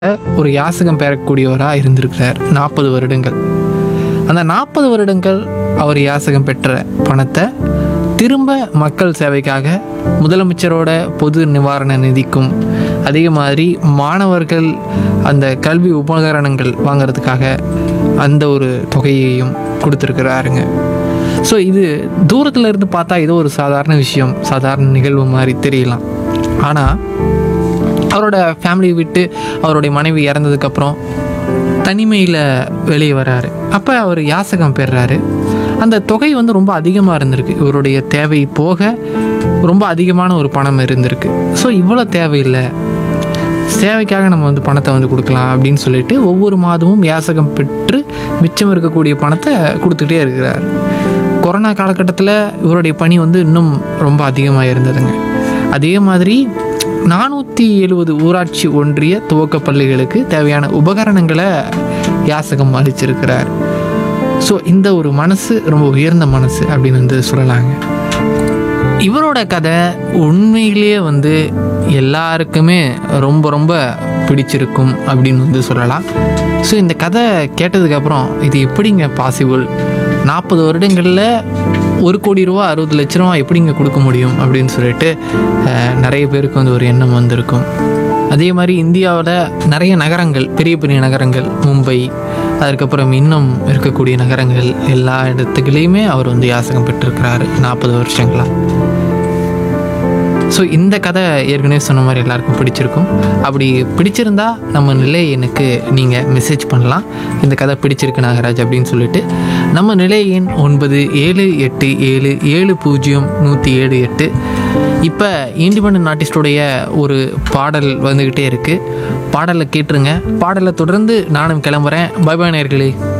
ஒரு யாசகம் பெறக்கூடியவராக இருந்திருக்கிறார் நாற்பது வருடங்கள் அந்த நாற்பது வருடங்கள் அவர் யாசகம் பெற்ற பணத்தை திரும்ப மக்கள் சேவைக்காக முதலமைச்சரோட பொது நிவாரண நிதிக்கும் அதே மாதிரி மாணவர்கள் அந்த கல்வி உபகரணங்கள் வாங்குறதுக்காக அந்த ஒரு தொகையையும் கொடுத்துருக்கிறாருங்க ஸோ இது தூரத்தில் இருந்து பார்த்தா ஏதோ ஒரு சாதாரண விஷயம் சாதாரண நிகழ்வு மாதிரி தெரியலாம் ஆனால் அவரோட ஃபேமிலியை விட்டு அவருடைய மனைவி இறந்ததுக்கப்புறம் தனிமையில் வெளியே வராரு அப்போ அவர் யாசகம் பெறுறாரு அந்த தொகை வந்து ரொம்ப அதிகமாக இருந்திருக்கு இவருடைய தேவை போக ரொம்ப அதிகமான ஒரு பணம் இருந்திருக்கு ஸோ இவ்வளோ தேவையில்லை சேவைக்காக நம்ம வந்து பணத்தை வந்து கொடுக்கலாம் அப்படின்னு சொல்லிட்டு ஒவ்வொரு மாதமும் யாசகம் பெற்று மிச்சம் இருக்கக்கூடிய பணத்தை கொடுத்துக்கிட்டே இருக்கிறார் கொரோனா காலகட்டத்தில் இவருடைய பணி வந்து இன்னும் ரொம்ப அதிகமாக இருந்ததுங்க அதே மாதிரி நானூற்றி எழுபது ஊராட்சி ஒன்றிய துவக்க பள்ளிகளுக்கு தேவையான உபகரணங்களை யாசகம் அளிச்சிருக்கிறார் ஸோ இந்த ஒரு மனசு ரொம்ப உயர்ந்த மனசு அப்படின்னு வந்து சொல்லலாங்க இவரோட கதை உண்மையிலேயே வந்து எல்லாருக்குமே ரொம்ப ரொம்ப பிடிச்சிருக்கும் அப்படின்னு வந்து சொல்லலாம் ஸோ இந்த கதை கேட்டதுக்கப்புறம் இது எப்படிங்க பாசிபிள் நாற்பது வருடங்களில் ஒரு கோடி ரூபா அறுபது லட்ச ரூபா எப்படிங்க கொடுக்க முடியும் அப்படின்னு சொல்லிட்டு அஹ், நிறைய பேருக்கு வந்து ஒரு எண்ணம் வந்திருக்கும் அதே மாதிரி இந்தியாவில் நிறைய நகரங்கள் பெரிய பெரிய நகரங்கள் மும்பை அதுக்கப்புறம் இன்னும் இருக்கக்கூடிய நகரங்கள் எல்லா இடத்துக்குலேயுமே அவர் வந்து யாசகம் பெற்றிருக்கிறாரு நாற்பது வருஷங்களா ஸோ இந்த கதை ஏற்கனவே சொன்ன மாதிரி எல்லாருக்கும் பிடிச்சிருக்கும் அப்படி பிடிச்சிருந்தா நம்ம நிலை எனக்கு நீங்கள் மெசேஜ் பண்ணலாம் இந்த கதை பிடிச்சிருக்கு நாகராஜ் அப்படின்னு சொல்லிட்டு நம்ம நிலை எண் ஒன்பது ஏழு எட்டு ஏழு ஏழு பூஜ்ஜியம் நூற்றி ஏழு எட்டு இப்போ இண்டிபெண்ட் ஆர்டிஸ்டோடைய ஒரு பாடல் வந்துக்கிட்டே இருக்குது பாடலை கேட்டுருங்க பாடலை தொடர்ந்து நானும் கிளம்புறேன் பை பாய் நேயர்களே